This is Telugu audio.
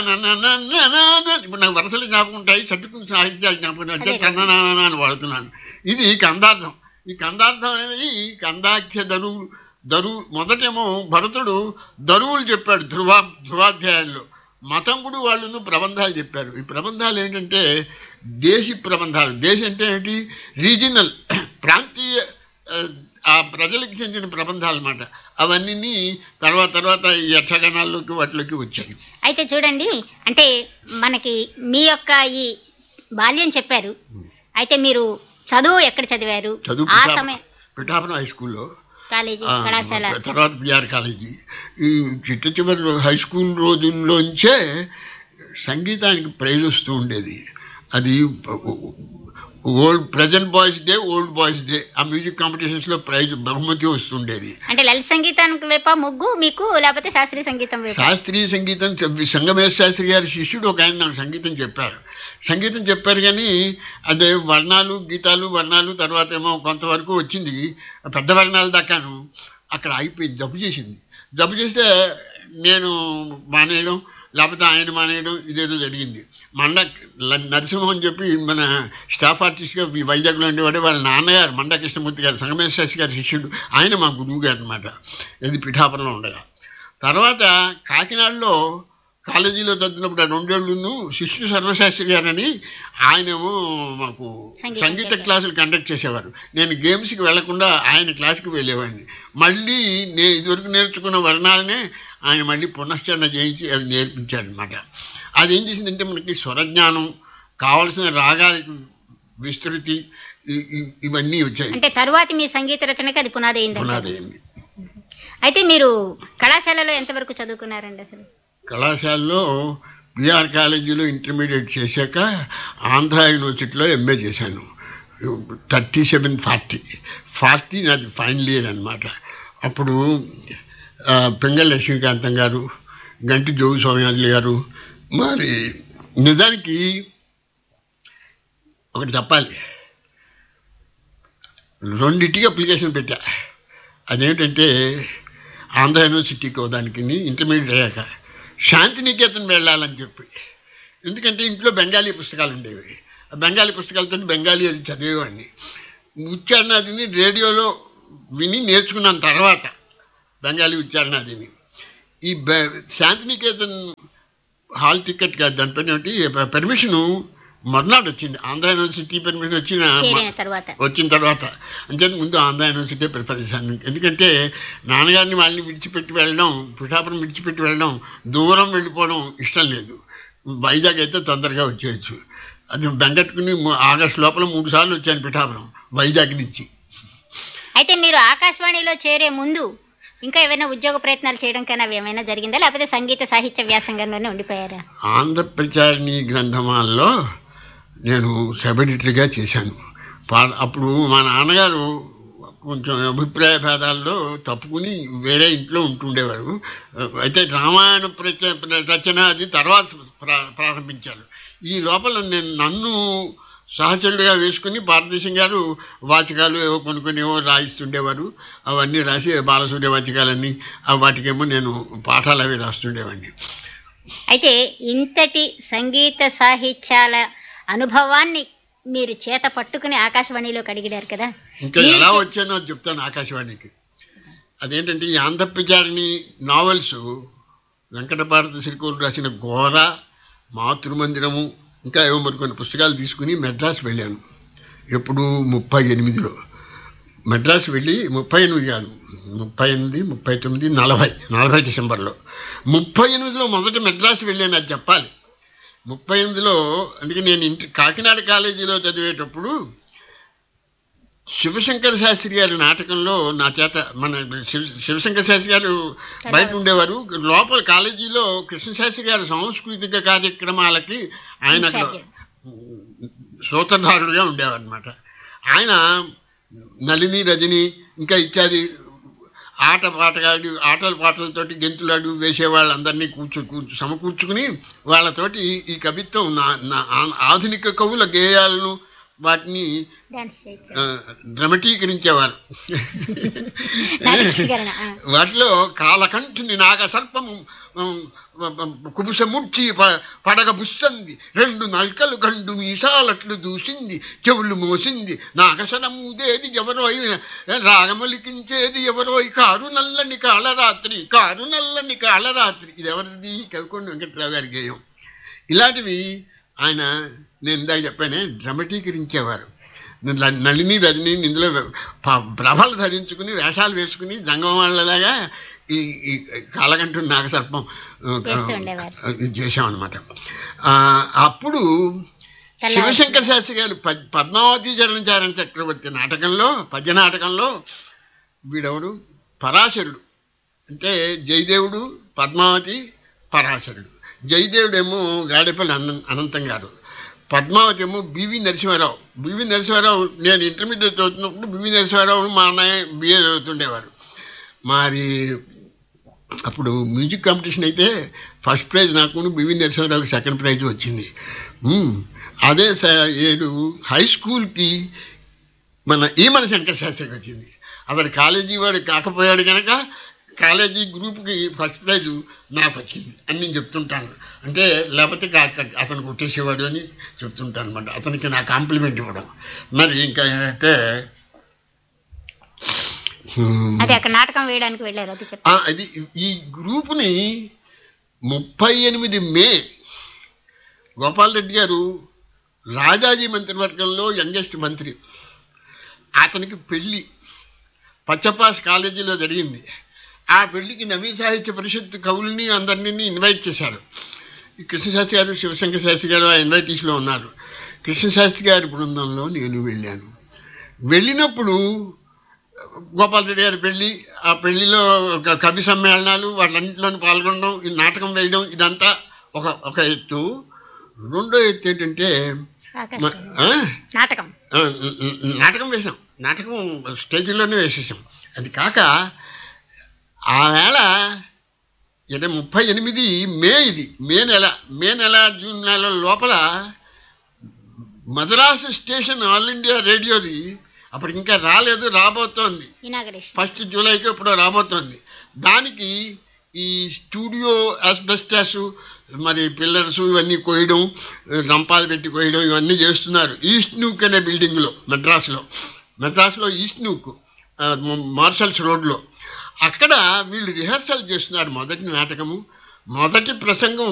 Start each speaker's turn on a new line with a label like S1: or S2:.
S1: ఇప్పుడు నాకు వరుసలు జ్ఞాపకం ఉంటాయి చట్టుకుని సాహిత్యాలు జ్ఞాపకం ఉంటాయి.
S2: అదే.
S1: చందనానా అని వాడుతున్నాను ఇది కందార్థం ఈ కందార్థం అనేది కందాఖ్య ధరువు ధరువు మొదటేమో భరతుడు ధరువులు చెప్పాడు ధ్రువ ధ్రువాధ్యాయాల్లో మతంగుడు వాళ్ళను ప్రబంధాలు చెప్పారు ఈ ప్రబంధాలు ఏంటంటే దేశీ ప్రబంధాలు దేశం అంటే ఏంటి రీజనల్ ప్రాంతీయ ఆ, ఆ ప్రజలకు చెందిన ప్రబంధాలు అన్నమాట అవన్నీ తర్వాత తర్వాత ఈ యక్షగణాల్లోకి వాటిలోకి వచ్చాయి
S2: అయితే చూడండి అంటే మనకి మీ యొక్క ఈ బాల్యం చెప్పారు అయితే మీరు చదువు ఎక్కడ చదివారు
S1: చదువు
S2: ఆ
S1: పిఠాపురం-
S2: సమయం
S1: పిఠాపురం హై స్కూల్లో
S2: కాలేజీ
S1: ఆ,
S2: కళాశాల
S1: తర్వాత బిఆర్ కాలేజీ ఈ చిట్ట చివరి హై స్కూల్ రోజుల్లోంచే సంగీతానికి ప్రైజ్ వస్తూ ఉండేది అది old present boys day old boys day ఆ మ్యూజిక్ కాంపిటీషన్స్ లో ప్రైజ్ బహుమతి వస్తుండేది
S2: అంటే లలిత సంగీతానికి వైప ముగ్గు మీకు లేకపోతే శాస్త్రీయ సంగీతం వైపు
S1: శాస్త్రీయ సంగీతం చెప్- సంగమేశ్ శాస్త్రి గారి శిష్యుడు ఒక ఆయన నాకు సంగీతం చెప్పారు సంగీతం చెప్పారు కానీ అదే వర్ణాలు గీతాలు వర్ణాలు తర్వాత ఏమో కొంతవరకు వచ్చింది పెద్ద వర్ణాలు దాకాను అక్కడ అయిపోయింది జబ్బు చేసింది జబ్బు చేస్తే నేను మానేయడం లేకపోతే ఆయన మానేయడం ఇదేదో జరిగింది మండ ల- నరసింహం అని చెప్పి మన స్టాఫ్ ఆర్టిస్ట్గా ఈ వైజాగ్లో ఉండేవాడే వాళ్ళ నాన్నగారు మండ కృష్ణమూర్తి గారు సంగమేశ్ శాస్త్రి గారి శిష్యుడు ఆయన మా గురువు గారు అనమాట ఇది పిఠాపురంలో ఉండగా తర్వాత కాకినాడలో కాలేజీలో చదివినప్పుడు ఆ రెండేళ్లను శిష్యు సర్వశాస్త్రి గారని ఆయనేమో మాకు
S2: సంగీతం
S1: సంగీత
S2: చెప్పారు.
S1: క్లాసులు కండక్ట్ చేసేవారు నేను గేమ్స్కి వెళ్లకుండా ఆయన క్లాస్కి వెళ్ళేవాడిని మళ్ళీ నేను ఇదివరకు నేర్చుకున్న వర్ణాలనే ఆయన మళ్ళీ పునశ్చరణ చేయించి అది నేర్పించాడనమాట అదేం చేసిందంటే మనకి స్వరజ్ఞానం కావలసిన రాగాలకు విస్తృతి ఇ- ఇ- ఇవన్నీ వచ్చాయి
S2: అంటే తరువాతి మీ సంగీత రచనకి అది పునాది అయింది
S1: పునాది అయింది
S2: అయితే మీరు కళాశాలలో ఎంతవరకు చదువుకున్నారండి అసలు
S1: కళాశాలలో బిఆర్ కాలేజీలో ఇంటర్మీడియట్ చేశాక ఆంధ్ర యూనివర్సిటీలో ఎంఏ చేశాను థర్టీ సెవెన్ ఫార్టీ ఫార్టీ నాది ఫైనల్ ఇయర్ అనమాట అప్పుడు ఆ, పింగళ లక్ష్మీకాంతం గారు గంటి జోగు సోమయాజులు గారు మరి నిజానికి ఒకటి చెప్పాలి రెండింటికి అప్లికేషన్ పెట్టా అదేంటంటే ఆంధ్ర యూనివర్సిటీకి దానికి ఇంటర్మీడియట్ అయ్యాక శాంతినికేతన్ వెళ్ళాలని చెప్పి ఎందుకంటే ఇంట్లో బెంగాలీ పుస్తకాలు ఉండేవి ఆ బెంగాలీ పుస్తకాలతో బెంగాలీ అది చదివేవాడిని ఉచ్చారణాదిని రేడియోలో విని నేర్చుకున్నాను తర్వాత బెంగాలీ ఉచ్చారణాదిని ఈ బె శాంతినికేతన్ హాల్ టికెట్ కాదు దానిపైన ఏమిటి పర్మిషను మర్నాడు వచ్చింది ఆంధ్ర యూనివర్సిటీ పర్మిషన్ వచ్చిన
S2: చేరిన తర్వాత
S1: వచ్చిన తర్వాత అంతే ముందు ఆంధ్ర యూనివర్సిటీ ప్రిఫర్ చేశాను ఎందుకంటే నాన్నగారిని వాళ్ళని విడిచిపెట్టి వెళ్ళడం పిఠాపురం విడిచిపెట్టి వెళ్ళడం దూరం వెళ్ళిపోవడం ఇష్టం లేదు వైజాగ్ అయితే తొందరగా వచ్చేయచ్చు అది బెంగట్టుకుని ము- ఆగస్టు లోపల మూడు సార్లు వచ్చాను పిఠాపురం వైజాగ్ నుంచి
S2: అయితే మీరు ఆకాశవాణిలో చేరే ముందు ఇంకా ఏమైనా ఉద్యోగ ప్రయత్నాలు చేయడం కన్నా అవి ఏమైనా జరిగిందా లేకపోతే సంగీత సాహిత్య వ్యాసంగంలోనే ఉండిపోయారా
S1: ఆంధ్రప్రచారిణి గ్రంథమాలలో నేను సబ్ ఎడిటర్గా చేశాను పా- అప్పుడు మా నాన్నగారు కొంచెం అభిప్రాయ భేదాల్లో తప్పుకుని వేరే ఇంట్లో ఉంటుండేవారు అయితే రామాయణ ప్రచ రచన అది తర్వాత ప్రా- ప్రారంభించారు ఈ లోపల నేను నన్ను సహచరుడిగా వేసుకుని భారతదేశం గారు వాచకాలు ఏవో కొనుక్కొని ఏవో రాయిస్తుండేవారు అవన్నీ రాసి బాలసూర్య వాచకాలన్నీ ఆ వాటికేమో నేను పాఠాలు అవి రాస్తుండేవాడిని
S2: అయితే ఇంతటి సంగీత సాహిత్యాల అనుభవాన్ని మీరు చేత పట్టుకుని ఆకాశవాణిలోకి అడిగినారు కదా
S1: ఇంకా
S2: మీరు
S1: ఎలా
S2: చె-
S1: వచ్చానో అది చెప్తాను ఆకాశవాణికి అదేంటంటే ఈ ఆంధ్రప్రచారిణి నావెల్స్ వెంకట భారత శ్రీకూరు రాసిన ఘోర మాతృమందిరము ఇంకా ఏవో మరికొన్ని పుస్తకాలు తీసుకుని మెడ్రాస్ వెళ్ళాను ఎప్పుడు ముప్పై ఎనిమిదిలో మెడ్రాస్ వెళ్ళి ముప్పై ఎనిమిది కాదు ముప్పై ఎనిమిది ముప్పై తొమ్మిది నలభై నలభై డిసెంబర్లో ముప్పై ఎనిమిదిలో మొదట మెడ్రాస్ వెళ్ళాను అది చెప్పాలి ముప్పై ఎనిమిదిలో అందుకే నేను ఇంటి కాకినాడ కాలేజీలో చదివేటప్పుడు శివశంకర శాస్త్రి గారి నాటకంలో నా చేత మన శివ- శివశంకర శాస్త్రి గారు బయట ఉండేవారు లోపల కాలేజీలో కృష్ణశాస్త్రి గారి సాంస్కృతిక కార్యక్రమాలకి ఆయన అక్కడ
S2: ఇన్ఛార్జ్.
S1: సూత్రధారుడుగా ఉండేవారు అనమాట ఆయన నలిని రజని ఇంకా ఇత్యాది ఆట పాటగాడి ఆటల పాటలతోటి గెంతులాడు వేసే వాళ్ళందరినీ కూర్చు కూర్చు సమకూర్చుకుని వాళ్ళతోటి ఈ కవిత్వం నా నా ఆ- ఆధునిక కవుల గేయాలను వాటిని
S2: డాన్స్ చేయొచ్చు
S1: ఆ, డ్రమటీకరించేవారు
S2: నాటకీకరణ ఆ.
S1: వాటిలో కాలకంఠుని నాగ సర్పము కుబుసముడ్చి ప- పడగ బుస్సంది రెండు నల్కలు గండు మీసాలట్లు దూసింది చెవులు మోసింది నాగసనముదేది ఎవరోయ్ రాగమలికించేది ఎవరోయ్ కారు నల్లని కాళరాత్రి కారు నల్లని కాళరాత్రి ఇది ఎవరిది కవికొండ వెంకట్రావు గారి గేయం ఇలాంటివి ఆయన నేను ఇందాక చెప్పానే డ్రమటీకరించేవారు న- నళిని రజని ఇందులో ప- ప్రభలు ధరించుకుని వేషాలు వేసుకుని జంగం వాళ్ళలాగా ఈ ఈ కాలకంఠుని నాగసర్పం ఆ,
S2: చేస్తూ ఉండేవారు.
S1: ఆ, ఇది చేశామన్నమాట ఆ, అప్పుడు
S2: తెల్లవారు-
S1: శివశంకర శాస్త్రి గారు పద్- పద్మావతి చరణచారణ చక్రవర్తి నాటకంలో పద్య నాటకంలో వీడెవడు పరాశరుడు అంటే జయదేవుడు పద్మావతి పరాశరుడు జయదేవుడేమో గాడేపల్లి అన అనంతం గారు పద్మావతి ఏమో బివి నరసింహారావు బివి నరసింహారావు నేను ఇంటర్మీడియట్ చదువుతున్నప్పుడు బివి నరసింహారావు మా అన్నయ్య బిఏ చదువుతుండేవారు మరి అప్పుడు మ్యూజిక్ కాంపిటీషన్ అయితే ఫస్ట్ ప్రైజ్ నాకు బివి నరసింహారావుకి సెకండ్ ప్రైజ్ వచ్చింది మ్మ్. అదే స- ఏడు హై స్కూల్కి మన ఈ మన శంకర శాస్త్రికి వచ్చింది అతను కాలేజీ వాడు కాకపోయాడు కనుక కాలేజీ గ్రూప్కి ఫస్ట్ ప్రైజ్ నాకు వచ్చింది అని నేను చెప్తుంటాను అంటే లేకపోతే కా- కా- అతను కొట్టేసేవాడు అని చెప్తుంటాను అనమాట అతనికి నా కాంప్లిమెంట్ ఇవ్వడం మరి ఇంకా ఏంటంటే హ్మ్,
S2: అది అక్కడ నాటకం వేయడానికి వెళ్ళారు అది చెప్పండి
S1: ఆ, అది ఈ గ్రూపుని ముప్పై ఎనిమిది మే గోపాల్ రెడ్డి గారు రాజాజీ మంత్రివర్గంలో యంగెస్ట్ మంత్రి అతనికి పెళ్ళి పచ్చపాస్ కాలేజీలో జరిగింది ఆ పెళ్లికి నవీ సాహిత్య పరిషత్ కవుల్ని అందరినీ ఇన్వైట్ చేశారు ఈ కృష్ణశాస్త్రి గారు శివశంకర శాస్త్రి గారు ఆ ఇన్వైటీస్లో ఉన్నారు కృష్ణశాస్త్రి గారి బృందంలో నేను వెళ్ళాను వెళ్ళినప్పుడు గోపాల్ రెడ్డి గారి పెళ్లి ఆ పెళ్లిలో ఒక కవి సమ్మేళనాలు వాటిలన్నింటిలోనూ పాల్గొనడం ఈ నాటకం వేయడం ఇదంతా ఒక ఒక ఎత్తు రెండో ఎత్తు ఏంటంటే మ-
S2: ఆకాశవాణి.
S1: ఆ?
S2: నాటకం
S1: ఆ, నాటకం వేశాం నాటకం స్టేజీలోనే వేసేసాం అది కాక ఆ వేళ ఇదే ముప్పై ఎనిమిది మే ఇది మే నెల మే నెల జూన్ నెల లోపల మద్రాసు స్టేషన్ ఆల్ ఇండియా రేడియోది అప్పటికి ఇంకా రాలేదు రాబోతోంది
S2: ఇనాగరేషన్
S1: ఫస్ట్ జూలైకి ఎప్పుడో రాబోతోంది దానికి ఈ స్టూడియో ఆస్బెస్టాస్ మరి పిల్లర్స్ ఇవన్నీ కోయడం రంపాలు పెట్టి కోయడం ఇవన్నీ చేస్తున్నారు ఈస్ట్ నూక్ అనే బిల్డింగ్లో మెడ్రాస్లో మెడ్రాస్లో ఈస్ట్ నూక్ ఆ, మార్షల్స్ రోడ్లో అక్కడ వీళ్ళు రిహర్సల్ చేస్తున్నారు మొదటి నాటకము మొదటి ప్రసంగం